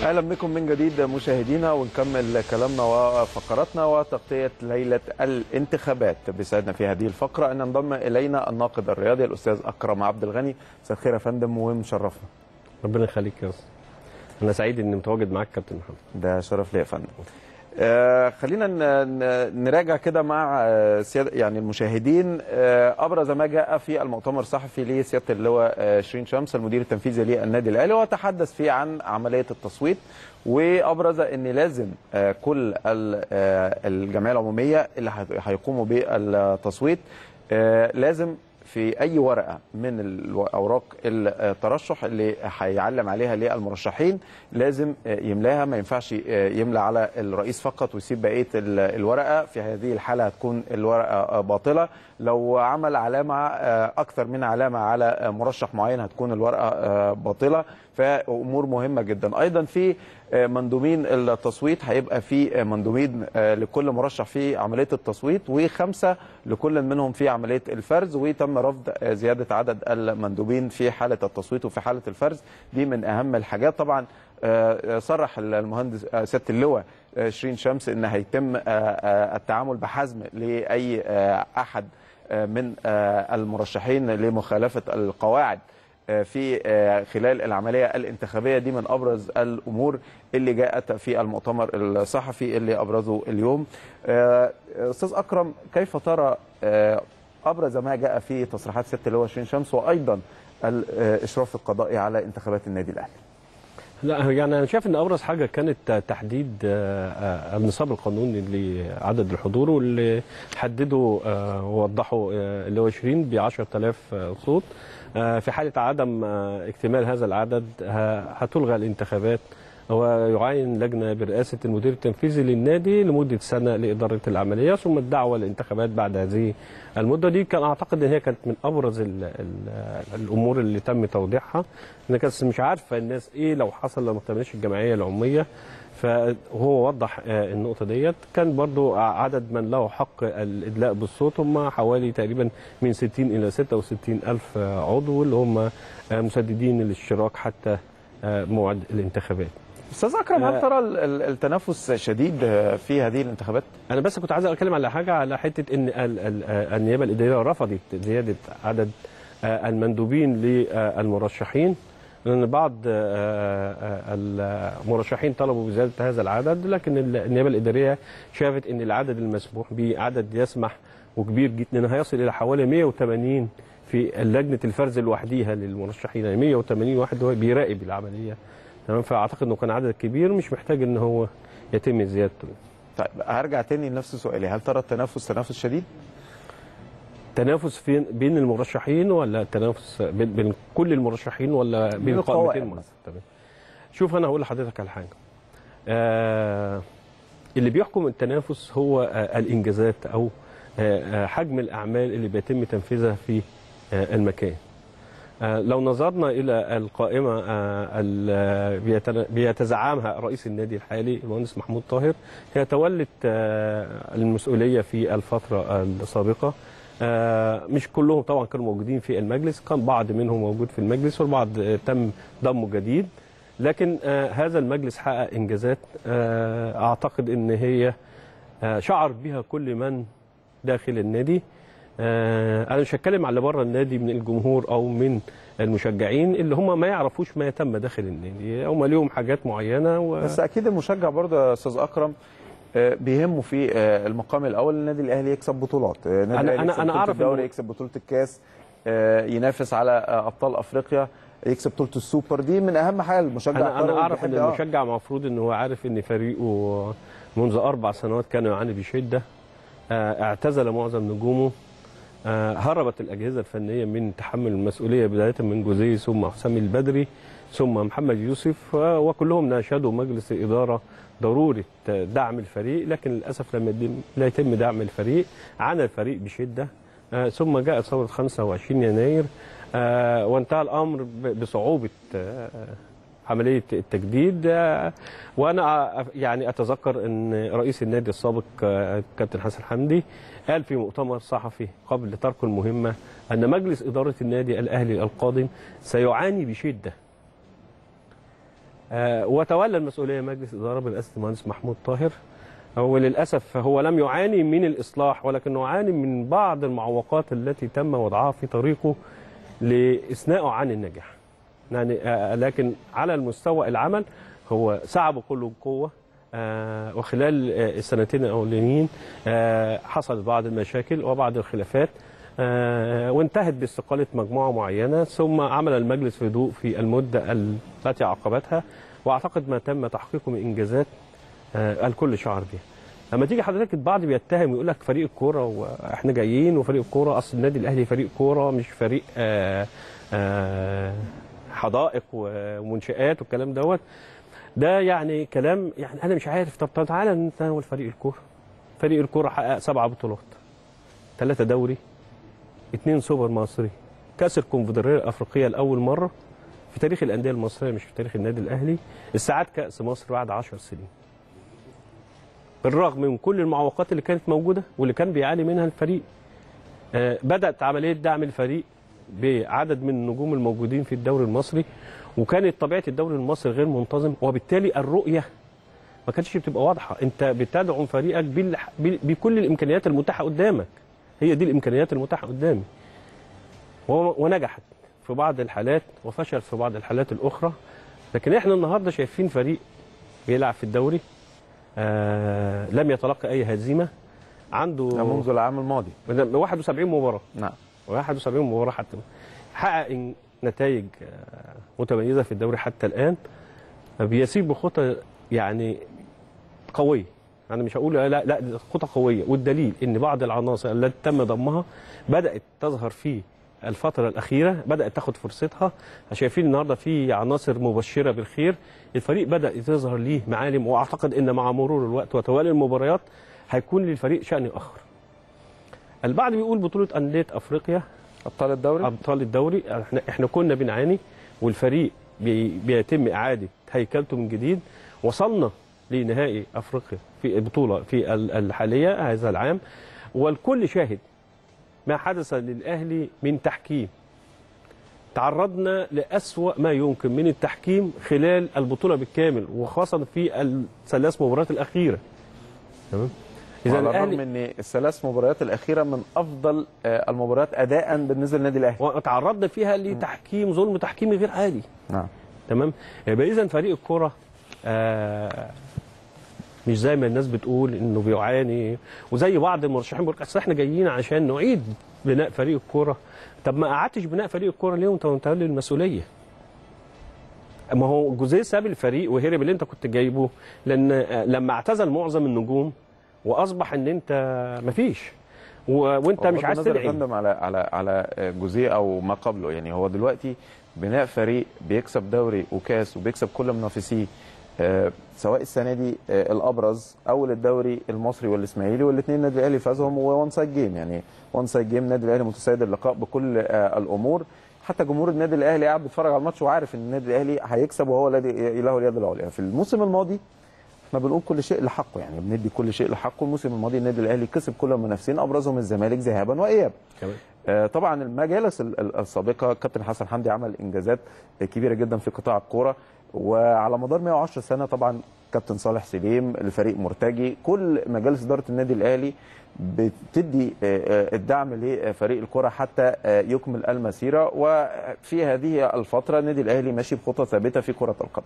اهلا بكم من جديد مشاهدينا ونكمل كلامنا وفقراتنا وتغطيه ليله الانتخابات بيسعدنا في هذه الفقره ان انضم الينا الناقد الرياضي الاستاذ اكرم عبد الغني مساء الخير يا فندم ومشرفنا ربنا يخليك يا استاذ انا سعيد اني متواجد معاك كابتن محمد ده شرف لي يا فندم آه خلينا نراجع كده مع آه سيادة يعني المشاهدين آه ابرز ما جاء في المؤتمر الصحفي لسياده اللواء آه شيرين شمس المدير التنفيذي للنادي الاهلي وتحدث فيه عن عمليه التصويت وابرز ان لازم آه كل الجمعيه العموميه اللي هيقوموا بالتصويت آه لازم في اي ورقه من اوراق الترشح اللي هيعلم عليها للمرشحين لازم يملاها ما ينفعش يملى على الرئيس فقط ويسيب بقيه الورقه في هذه الحاله هتكون الورقه باطله لو عمل علامه اكثر من علامه على مرشح معين هتكون الورقه باطله فامور مهمه جدا ايضا في مندوبين التصويت هيبقى في مندوبين لكل مرشح في عمليه التصويت وخمسه لكل منهم في عمليه الفرز وتم رفض زياده عدد المندوبين في حاله التصويت وفي حاله الفرز دي من اهم الحاجات طبعا صرح المهندس سياده اللواء شيرين شمس ان هيتم التعامل بحزم لاي احد من المرشحين لمخالفه القواعد في خلال العمليه الانتخابيه دي من ابرز الامور اللي جاءت في المؤتمر الصحفي اللي ابرزه اليوم. استاذ اكرم كيف ترى ابرز ما جاء في تصريحات سياده اللواء شيرين شمس وايضا الاشراف القضائي على انتخابات النادي الاهلي؟ لا يعني انا شايف ان ابرز حاجه كانت تحديد النصاب القانوني لعدد الحضور واللي حددوا ووضحوا اللي هو 20 ب 10000 صوت في حاله عدم اكتمال هذا العدد هتلغى الانتخابات ويعين لجنه برئاسه المدير التنفيذي للنادي لمده سنه لاداره العمليه ثم الدعوه للانتخابات بعد هذه المده دي كان اعتقد ان هي كانت من ابرز ال ال الامور اللي تم توضيحها ان كانت مش عارفه الناس ايه لو حصل لو ما اكتملش الجمعيه العموميه فهو وضح النقطة ديت كان برضو عدد من له حق الإدلاء بالصوت هم حوالي تقريبا من 60 إلى 66 ألف عضو اللي هم مسددين الاشتراك حتى موعد الانتخابات استاذ اكرم هل ترى التنافس شديد في هذه الانتخابات؟ انا بس كنت عايز اتكلم على حاجه على حته ان النيابه الاداريه رفضت زياده عدد المندوبين للمرشحين لان بعض المرشحين طلبوا بزياده هذا العدد لكن النيابه الاداريه شافت ان العدد المسموح به عدد يسمح وكبير جدا هيصل الى حوالي 180 في لجنه الفرز لوحديها للمرشحين يعني 180 واحد هو بيراقب العمليه تمام فاعتقد انه كان عدد كبير مش محتاج ان هو يتم زيادته طيب هرجع تاني لنفس سؤالي هل ترى التنافس تنافس شديد؟ تنافس فين بين المرشحين ولا تنافس بين, بين كل المرشحين ولا بين قائمتين تمام شوف انا هقول لحضرتك على حاجه آه اللي بيحكم التنافس هو آه الانجازات او آه حجم الاعمال اللي بيتم تنفيذها في آه المكان لو نظرنا الى القائمه اللي بيتزعمها رئيس النادي الحالي المهندس محمود طاهر هي تولت المسؤوليه في الفتره السابقه مش كلهم طبعا كانوا موجودين في المجلس كان بعض منهم موجود في المجلس والبعض تم ضمه جديد لكن هذا المجلس حقق انجازات اعتقد ان هي شعر بها كل من داخل النادي انا مش هتكلم على اللي بره النادي من الجمهور او من المشجعين اللي هم ما يعرفوش ما يتم داخل النادي هم ليهم حاجات معينه و... بس اكيد المشجع برضه يا استاذ اكرم بيهمه في المقام الاول النادي الاهلي يكسب بطولات النادي انا انا انا اعرف الدوري يكسب بطوله الكاس ينافس على ابطال افريقيا يكسب بطوله السوبر دي من اهم حاجه المشجع انا انا اعرف ان المشجع المفروض ان هو عارف ان فريقه منذ اربع سنوات كان يعاني بشده اعتزل معظم نجومه هربت الاجهزه الفنيه من تحمل المسؤوليه بدايه من جوزيه ثم حسام البدري ثم محمد يوسف وكلهم ناشدوا مجلس الاداره ضروره دعم الفريق لكن للاسف لم لا يتم دعم الفريق عانى الفريق بشده ثم جاءت ثوره 25 يناير وانتهى الامر بصعوبه عمليه التجديد وانا يعني اتذكر ان رئيس النادي السابق كابتن حسن حمدي قال في مؤتمر صحفي قبل ترك المهمه ان مجلس اداره النادي الاهلي القادم سيعاني بشده آه، وتولى المسؤوليه مجلس اداره برئاسه المهندس محمود طاهر هو للاسف هو لم يعاني من الاصلاح ولكنه يعاني من بعض المعوقات التي تم وضعها في طريقه لاثنائه عن النجاح يعني آه، لكن على المستوى العمل هو سعى بكل قوه آه، وخلال آه، السنتين الاولانيين آه، حصلت بعض المشاكل وبعض الخلافات آه، وانتهت باستقاله مجموعه معينه ثم عمل المجلس في هدوء في المده التي عقبتها واعتقد ما تم تحقيقه من انجازات آه، الكل شعر بها. لما تيجي حضرتك البعض بيتهم يقول لك فريق الكوره واحنا جايين وفريق الكوره اصل النادي الاهلي فريق كوره مش فريق آه، آه، حدائق ومنشآت والكلام دوت ده يعني كلام يعني انا مش عارف طب تعالى نتناول فريق الكوره فريق الكوره حقق سبعه بطولات ثلاثه دوري اثنين سوبر مصري كاس الكونفدراليه الافريقيه لاول مره في تاريخ الانديه المصريه مش في تاريخ النادي الاهلي استعاد كاس مصر بعد 10 سنين بالرغم من كل المعوقات اللي كانت موجوده واللي كان بيعاني منها الفريق آه، بدات عمليه دعم الفريق بعدد من النجوم الموجودين في الدوري المصري وكانت طبيعه الدوري المصري غير منتظم وبالتالي الرؤيه ما كانتش بتبقى واضحه انت بتدعم فريقك بالح- بال- بكل الامكانيات المتاحه قدامك هي دي الامكانيات المتاحه قدامي و- ونجحت في بعض الحالات وفشل في بعض الحالات الاخرى لكن احنا النهارده شايفين فريق بيلعب في الدوري آه لم يتلقى اي هزيمه عنده ده منذ العام الماضي 71 مباراه نعم 71 مباراه حتى حقق إن- نتائج آه، متميزه في الدوري حتى الان بيسير بخطى يعني قويه انا مش هقول لا لا دي خطى قويه والدليل ان بعض العناصر التي تم ضمها بدات تظهر في الفتره الاخيره بدات تاخد فرصتها شايفين النهارده في عناصر مبشره بالخير الفريق بدا تظهر ليه معالم واعتقد ان مع مرور الوقت وتوالي المباريات هيكون للفريق شان اخر البعض بيقول بطوله انديه افريقيا ابطال الدوري ابطال الدوري احنا احنا كنا بنعاني والفريق بي بيتم اعاده هيكلته من جديد وصلنا لنهائي افريقيا في البطوله في ال- الحاليه هذا العام والكل شاهد ما حدث للاهلي من تحكيم تعرضنا لأسوأ ما يمكن من التحكيم خلال البطولة بالكامل وخاصة في الثلاث مباريات الأخيرة تمام إذا إذا الرغم الأهلي ان الثلاث مباريات الاخيره من افضل آه، المباريات اداء بالنسبه للنادي الاهلي وتعرضنا فيها لتحكيم ظلم تحكيمي غير عادي نعم تمام يبقى اذا فريق الكره آه مش زي ما الناس بتقول انه بيعاني وزي بعض المرشحين بيقول اصل احنا جايين عشان نعيد بناء فريق الكوره طب ما قعدتش بناء فريق الكوره ليه وانت متولي المسؤوليه ما هو جوزيه ساب الفريق وهرب اللي انت كنت جايبه لان آه، لما اعتزل معظم النجوم واصبح ان انت مفيش و... وانت مش بغض عايز النظر يا تدعي فندم على على على جوزيه او ما قبله يعني هو دلوقتي بناء فريق بيكسب دوري وكاس وبيكسب كل منافسيه آه، سواء السنه دي آه، الابرز اول الدوري المصري والاسماعيلي والاثنين النادي الاهلي فازهم وون سايد جيم يعني وان سايد جيم النادي الاهلي متسيد اللقاء بكل آه، الامور حتى جمهور النادي الاهلي قاعد بيتفرج على الماتش وعارف ان النادي الاهلي هيكسب وهو الذي له اليد العليا في الموسم الماضي احنا بنقول كل شيء لحقه يعني بندي كل شيء لحقه الموسم الماضي النادي الاهلي كسب كل المنافسين ابرزهم الزمالك ذهابا وايابا تمام. آه، طبعا المجالس ال- ال- السابقه كابتن حسن حمدي عمل انجازات كبيره جدا في قطاع الكوره وعلى مدار 110 سنه طبعا كابتن صالح سليم الفريق مرتجي كل مجالس اداره النادي الاهلي بتدي آه، آه، الدعم لفريق الكره حتى آه، يكمل المسيره وفي هذه الفتره النادي الاهلي ماشي بخطى ثابته في كره القدم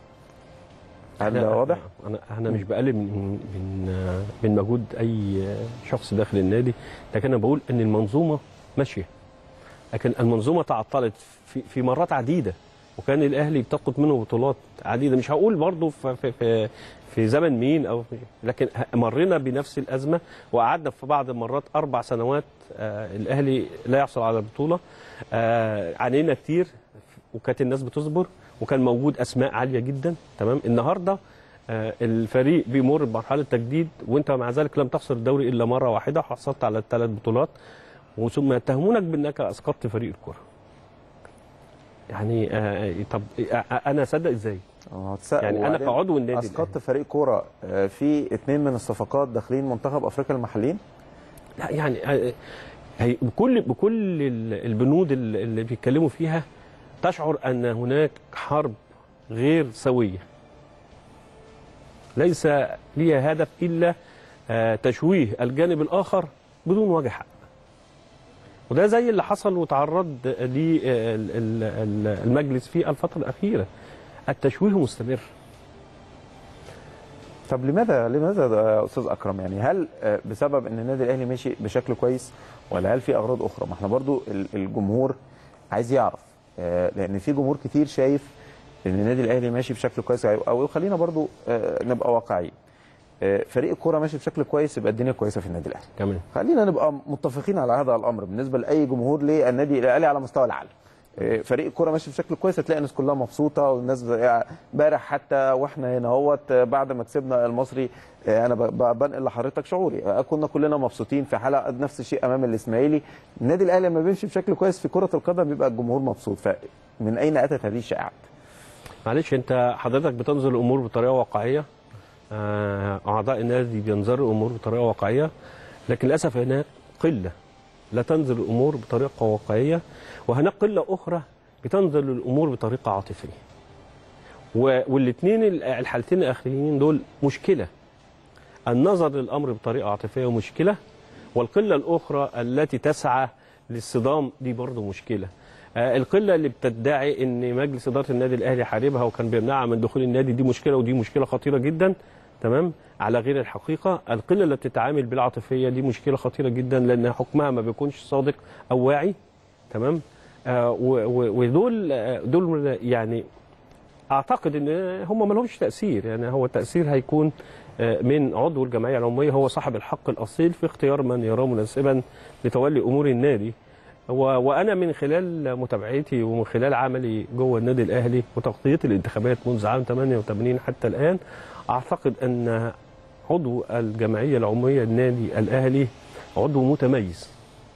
هل ده واضح؟ انا انا مش بقلل من من من مجهود اي شخص داخل النادي لكن انا بقول ان المنظومه ماشيه لكن المنظومه تعطلت في في مرات عديده وكان الاهلي بتاخد منه بطولات عديده مش هقول برضه في في في, في زمن مين او في لكن ه- مرينا بنفس الازمه وقعدنا في بعض المرات اربع سنوات آه الاهلي لا يحصل على البطوله آه عانينا كتير وكانت الناس بتصبر وكان موجود اسماء عاليه جدا تمام النهارده آه، الفريق بيمر بمرحله تجديد وانت مع ذلك لم تخسر الدوري الا مره واحده وحصلت على الثلاث بطولات وثم يتهمونك بانك اسقطت فريق الكره يعني آه طب آه آه، انا اصدق ازاي آه، هتسأل- يعني انا وبعدين كعضو النادي اسقطت فريق كوره آه، في اثنين من الصفقات داخلين منتخب افريقيا المحليين لا يعني آه، هي بكل بكل ال- البنود اللي اللي بيتكلموا فيها تشعر ان هناك حرب غير سويه ليس لي هدف الا آه، تشويه الجانب الاخر بدون وجه حق وده زي اللي حصل وتعرض للمجلس في الفتره الاخيره التشويه مستمر طب لماذا لماذا ده يا استاذ اكرم يعني هل آه، بسبب ان النادي الاهلي ماشي بشكل كويس ولا هل في اغراض اخرى ما احنا برضو ال- الجمهور عايز يعرف آه، لان في جمهور كتير شايف ان النادي الاهلي ماشي بشكل كويس او خلينا برضو آه، نبقى واقعيين آه، فريق الكوره ماشي بشكل كويس يبقى الدنيا كويسه في النادي الاهلي كمان خلينا نبقى متفقين على هذا الامر بالنسبه لاي جمهور للنادي الاهلي على مستوى العالم إيه، فريق الكوره ماشي بشكل كويس هتلاقي الناس كلها مبسوطه والناس يعني امبارح حتى واحنا هنا اهوت آه، بعد ما كسبنا المصري آه، انا ب- ب- بنقل لحضرتك شعوري آه، كنا كلنا مبسوطين في حلقه نفس الشيء امام الاسماعيلي النادي الاهلي لما بيمشي بشكل كويس في كره القدم بيبقى الجمهور مبسوط فمن اين اتت هذه الشائعات؟ معلش انت حضرتك بتنظر الامور بطريقه واقعيه آه، اعضاء النادي بينظروا الامور بطريقه واقعيه لكن للاسف هناك قله لا تنظر الامور بطريقه واقعيه وهناك قله اخرى بتنظر للامور بطريقه عاطفيه والاثنين الحالتين الاخرين دول مشكله النظر للامر بطريقه عاطفيه مشكله والقله الاخرى التي تسعى للصدام دي برضه مشكله آه، القله اللي بتدعي ان مجلس اداره النادي الاهلي حاربها وكان بيمنعها من دخول النادي دي مشكله ودي مشكله خطيره جدا تمام على غير الحقيقه القله اللي بتتعامل بالعاطفيه دي مشكله خطيره جدا لان حكمها ما بيكونش صادق او واعي تمام آه و- و- ودول آه، دول يعني اعتقد ان هم ما لهمش تاثير يعني هو التاثير هيكون آه، من عضو الجمعيه العموميه هو صاحب الحق الاصيل في اختيار من يراه مناسبا لتولي امور النادي و- وانا من خلال متابعتي ومن خلال عملي جوه النادي الاهلي وتغطيتي الانتخابات منذ عام 88 حتى الان اعتقد ان عضو الجمعيه العموميه النادي الاهلي عضو متميز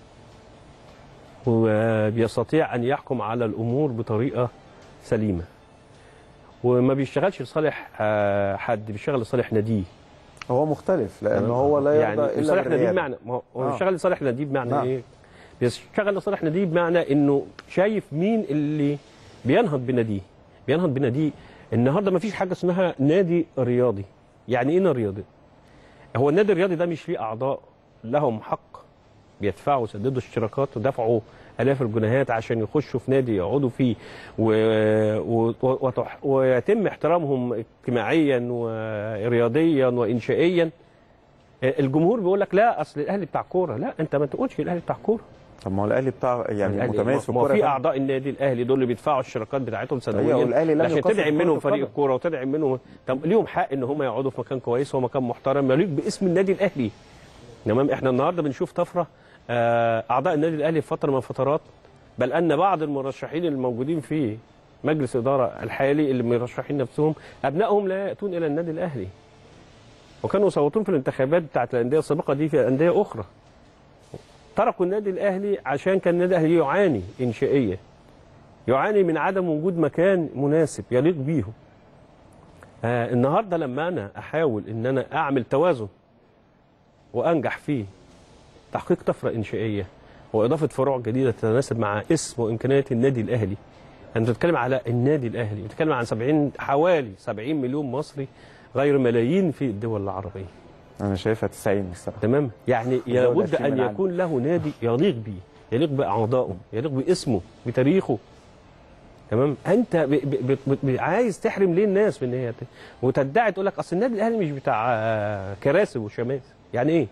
وبيستطيع ان يحكم على الامور بطريقه سليمه وما بيشتغلش لصالح آه، حد بيشتغل لصالح ناديه هو مختلف لان هو لا يرضى يعني الا لصالح ناديه بالريادة. بمعنى ما هو هو آه. بيشتغل لصالح ناديه بمعنى نعم. ايه؟ بيشتغل لصالح ناديه بمعنى انه شايف مين اللي بينهض بناديه بينهض بناديه النهارده ما فيش حاجه اسمها نادي رياضي يعني ايه نادي رياضي؟ هو النادي الرياضي ده مش فيه اعضاء لهم حق بيدفعوا يسددوا اشتراكات ودفعوا الاف الجنيهات عشان يخشوا في نادي يقعدوا فيه و... و... وتح... ويتم احترامهم اجتماعيا ورياضيا وانشائيا الجمهور بيقول لك لا اصل الاهلي بتاع كوره لا انت ما تقولش الاهلي بتاع كوره طب ما هو الاهلي بتاع يعني الأهلي- متميز في ما هو الكوره في يا فندم. اعضاء النادي الاهلي دول اللي بيدفعوا الشراكات بتاعتهم سنويا أيوة، والأهلي لم عشان يقصر تدعم في منهم كرة فريق القدم. الكوره وتدعم منهم طب ليهم حق ان هم يقعدوا في مكان كويس ومكان محترم يليق باسم النادي الاهلي تمام احنا النهارده بنشوف طفره آه، اعضاء النادي الاهلي في فتره من الفترات بل ان بعض المرشحين الموجودين في مجلس اداره الحالي اللي مرشحين نفسهم ابنائهم لا ياتون الى النادي الاهلي وكانوا يصوتون في الانتخابات بتاعت الانديه السابقه دي في انديه اخرى تركوا النادي الاهلي عشان كان النادي الاهلي يعاني انشائيا يعاني من عدم وجود مكان مناسب يليق بيهم آه النهارده لما انا احاول ان انا اعمل توازن وانجح فيه تحقيق طفره انشائيه واضافه فروع جديده تتناسب مع اسم وامكانيات النادي الاهلي انت بتتكلم على النادي الاهلي بتتكلم عن 70 حوالي 70 مليون مصري غير ملايين في الدول العربيه انا شايفها 90 الصراحه تمام يعني الدولة لابد في ان من عالم. يكون له نادي يليق بيه يليق باعضائه يليق باسمه بتاريخه تمام انت ب ب ب ب عايز تحرم ليه الناس من هي وتدعي تقول لك اصل النادي الاهلي مش بتاع آه، كراسي وشماس يعني ايه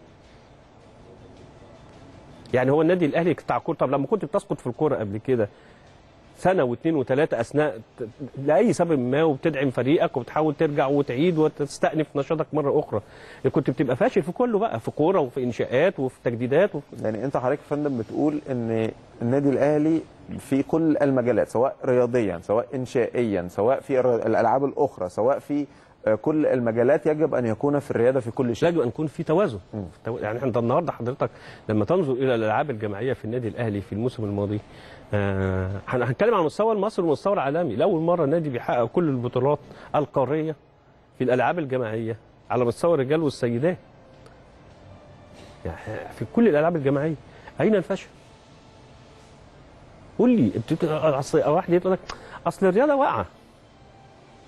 يعني هو النادي الاهلي بتاع كوره طب لما كنت بتسقط في الكوره قبل كده سنه واثنين وثلاثه اثناء ت- لاي سبب ما وبتدعم فريقك وبتحاول ترجع وتعيد وتستأنف نشاطك مره اخرى كنت بتبقى فاشل في كله بقى في كوره وفي انشاءات وفي تجديدات وفي يعني انت حضرتك يا فندم بتقول ان النادي الاهلي في كل المجالات سواء رياضيا سواء انشائيا سواء في الر- الالعاب الاخرى سواء في آه، كل المجالات يجب ان يكون في الرياده في كل شيء يجب ان يكون في توازن تو- يعني انت النهارده حضرتك لما تنظر الى الالعاب الجماعيه في النادي الاهلي في الموسم الماضي آه، هن- هنتكلم عن المستوى المصري والمستوى العالمي لاول مره النادي بيحقق كل البطولات القاريه في الالعاب الجماعيه على مستوى الرجال والسيدات يعني في كل الالعاب الجماعيه اين الفشل قول لي بت- اصل واحد يقول لك اصل الرياضه واقعه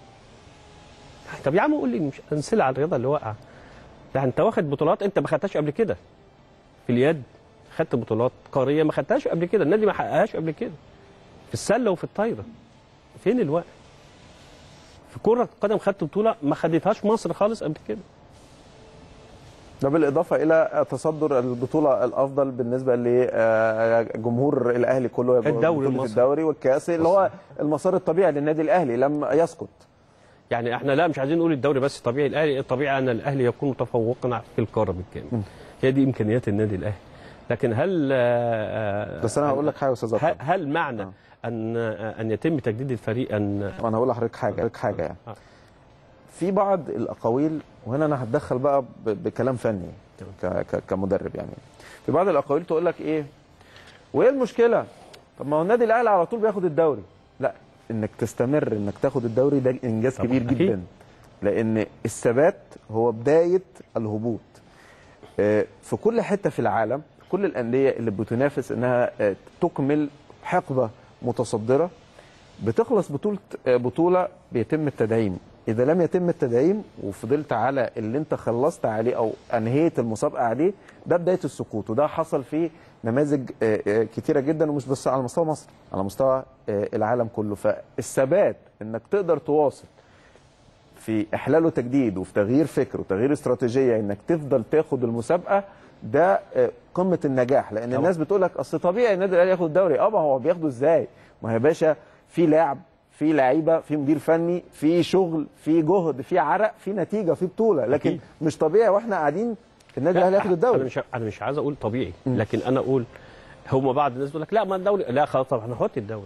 طب يا عم قول لي مش امثله على الرياضه اللي واقعه ده انت واخد بطولات انت ما خدتهاش قبل كده في اليد خدت بطولات قاريه ما خدتهاش قبل كده النادي ما حققهاش قبل كده في السله وفي الطايره فين الوقت في كره القدم خدت بطوله ما خدتهاش مصر خالص قبل كده ده بالاضافه الى تصدر البطوله الافضل بالنسبه لجمهور الاهلي كله الدوري بطولة المصري. الدوري والكاس اللي هو المسار الطبيعي للنادي الاهلي لم يسقط يعني احنا لا مش عايزين نقول الدوري بس طبيعي الاهلي الطبيعي ان الاهلي يكون متفوقا في القاره بالكامل هي دي امكانيات النادي الاهلي لكن هل آه، بس انا هقول لك حاجه يا استاذ هل, أكرم. هل معنى آه. ان ان يتم تجديد الفريق ان انا هقول لحضرتك حاجه لك حاجه يعني آه. في بعض الاقاويل وهنا انا هتدخل بقى ب- بكلام فني ك- ك- كمدرب يعني في بعض الاقاويل تقول لك ايه وايه المشكله طب ما هو النادي الاهلي على طول بياخد الدوري لا انك تستمر انك تاخد الدوري ده انجاز طبعاً، كبير أكيد. جدا لان الثبات هو بدايه الهبوط آه، في كل حته في العالم كل الانديه اللي بتنافس انها آه، تكمل حقبه متصدره بتخلص بطوله آه، بطوله بيتم التدعيم اذا لم يتم التدعيم وفضلت على اللي انت خلصت عليه او انهيت المسابقه عليه ده بدايه السقوط وده حصل في نماذج آه، آه، كتيره جدا ومش بس على مستوى مصر على مستوى آه، العالم كله فالثبات انك تقدر تواصل في احلال وتجديد وفي تغيير فكر وتغيير استراتيجيه انك تفضل تاخد المسابقه ده آه، قمه النجاح لان طبعا. الناس بتقول لك اصل طبيعي النادي الاهلي ياخد الدوري اه ما هو بياخده ازاي ما هي يا باشا في لاعب في لعيبه في مدير فني في شغل في جهد في عرق في نتيجه في بطوله لكن أكيد. مش طبيعي واحنا قاعدين النادي الاهلي ياخد انا الدوري مش انا مش عايز اقول طبيعي لكن انا اقول هم بعض الناس بيقول لك لا ما الدوري لا خلاص طب احنا هات الدوري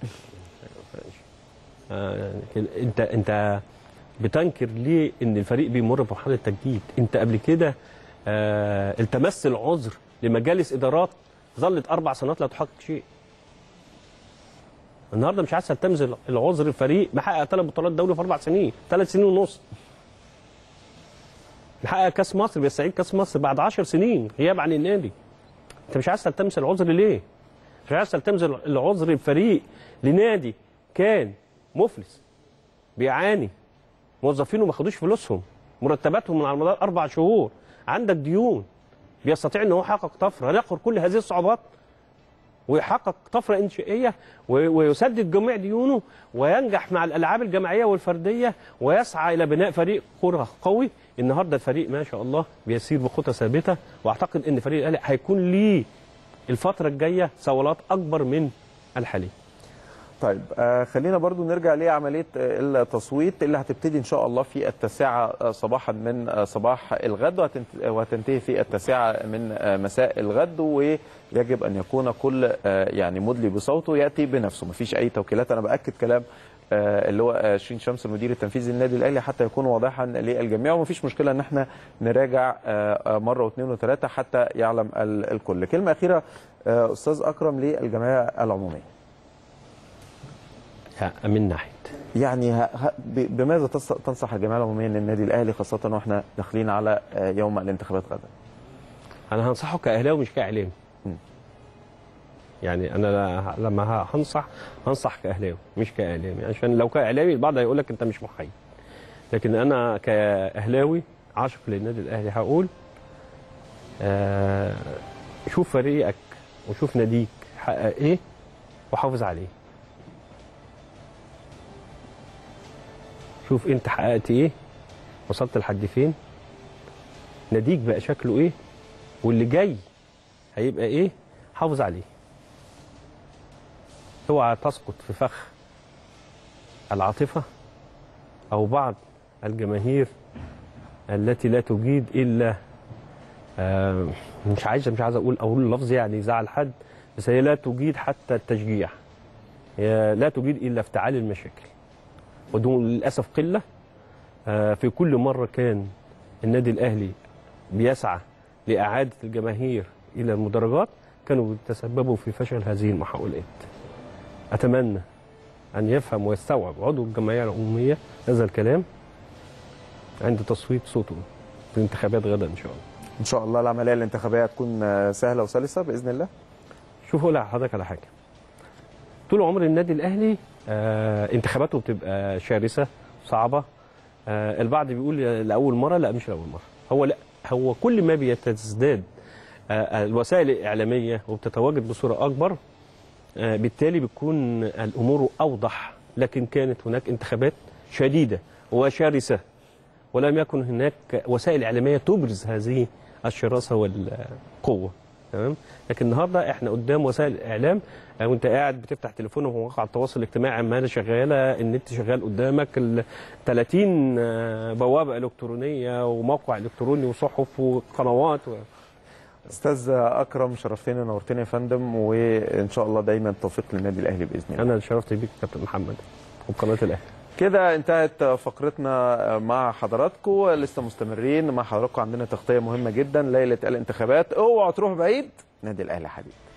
آه، لكن انت انت بتنكر ليه ان الفريق بيمر بمرحله تجديد انت قبل كده آه التمست العذر لمجالس ادارات ظلت اربع سنوات لا تحقق شيء النهارده مش عايز تلتمس العذر الفريق محقق ثلاث بطولات دوري في اربع سنين ثلاث سنين ونص محقق كاس مصر بيستعيد كاس مصر بعد 10 سنين غياب عن النادي انت مش عايز تلتمس العذر ليه؟ مش عايز تلتمس العذر الفريق لنادي كان مفلس بيعاني موظفينه ما خدوش فلوسهم مرتباتهم من على مدار اربع شهور عندك ديون بيستطيع ان هو يحقق طفره يقر كل هذه الصعوبات ويحقق طفره انشائيه و- ويسدد جميع ديونه وينجح مع الالعاب الجماعيه والفرديه ويسعى الى بناء فريق كره قوي النهارده الفريق ما شاء الله بيسير بخطى ثابته واعتقد ان فريق الاهلي هيكون ليه الفتره الجايه صولات اكبر من الحاليه طيب آه خلينا برضو نرجع لعملية آه التصويت اللي هتبتدي إن شاء الله في التاسعة آه صباحا من آه صباح الغد وهتنت- وهتنتهي في التاسعة من آه مساء الغد ويجب أن يكون كل آه يعني مدلي بصوته يأتي بنفسه مفيش أي توكيلات أنا بأكد كلام آه اللي هو آه شيرين شمس المدير التنفيذي للنادي الأهلي حتى يكون واضحا للجميع ومفيش مشكلة إن احنا نراجع آه آه مرة واثنين وثلاثة حتى يعلم ال- الكل كلمة أخيرة آه أستاذ أكرم للجمعية العمومية من ناحيه يعني ه- ه- ب- بماذا تص- تنصح الجمعيه العموميه للنادي الاهلي خاصه واحنا داخلين على آه، يوم الانتخابات غدا؟ انا هنصحه كاهلاوي مش كاعلامي مم. يعني انا لا- لما ه- هنصح هنصح كاهلاوي مش كاعلامي عشان لو كاعلامي البعض هيقول لك انت مش محايد لكن انا كاهلاوي عاشق للنادي الاهلي هقول آه شوف فريقك وشوف ناديك حقق ايه وحافظ عليه شوف انت حققت ايه وصلت لحد فين ناديك بقى شكله ايه واللي جاي هيبقى ايه حافظ عليه اوعى تسقط في فخ العاطفه او بعض الجماهير التي لا تجيد الا آه، مش عايز مش عايز اقول اقول لفظ يعني يزعل حد بس هي لا تجيد حتى التشجيع هي لا تجيد الا افتعال المشاكل ودول للاسف قله آه، في كل مره كان النادي الاهلي بيسعى لاعاده الجماهير الى المدرجات كانوا بيتسببوا في فشل هذه المحاولات. اتمنى ان يفهم ويستوعب عضو الجمعيه العموميه هذا الكلام عند تصويت صوته في انتخابات غدا ان شاء الله. ان شاء الله العمليه الانتخابيه هتكون آه، سهله وسلسه باذن الله. شوف اقول لحضرتك على حاجه طول عمر النادي الاهلي آه انتخاباته بتبقى شرسه صعبه آه البعض بيقول لاول مره لا مش لاول مره هو لا هو كل ما بيتزداد آه الوسائل الاعلاميه وبتتواجد بصوره اكبر آه بالتالي بتكون الامور اوضح لكن كانت هناك انتخابات شديده وشرسه ولم يكن هناك وسائل اعلاميه تبرز هذه الشراسه والقوه تمام لكن النهارده احنا قدام وسائل الاعلام آه، وانت قاعد بتفتح تليفونك ومواقع التواصل الاجتماعي عماله شغاله النت شغال قدامك ال 30 آه، بوابه الكترونيه وموقع الكتروني وصحف وقنوات و... استاذ اكرم شرفتني ونورتني يا فندم وان شاء الله دايما التوفيق للنادي الاهلي باذن الله انا اتشرفت بيك يا كابتن محمد وقناه الاهلي كده انتهت فقرتنا مع حضراتكم لسه مستمرين مع حضراتكم عندنا تغطيه مهمه جدا ليله الانتخابات اوعوا تروحوا بعيد نادي الاهلي حديد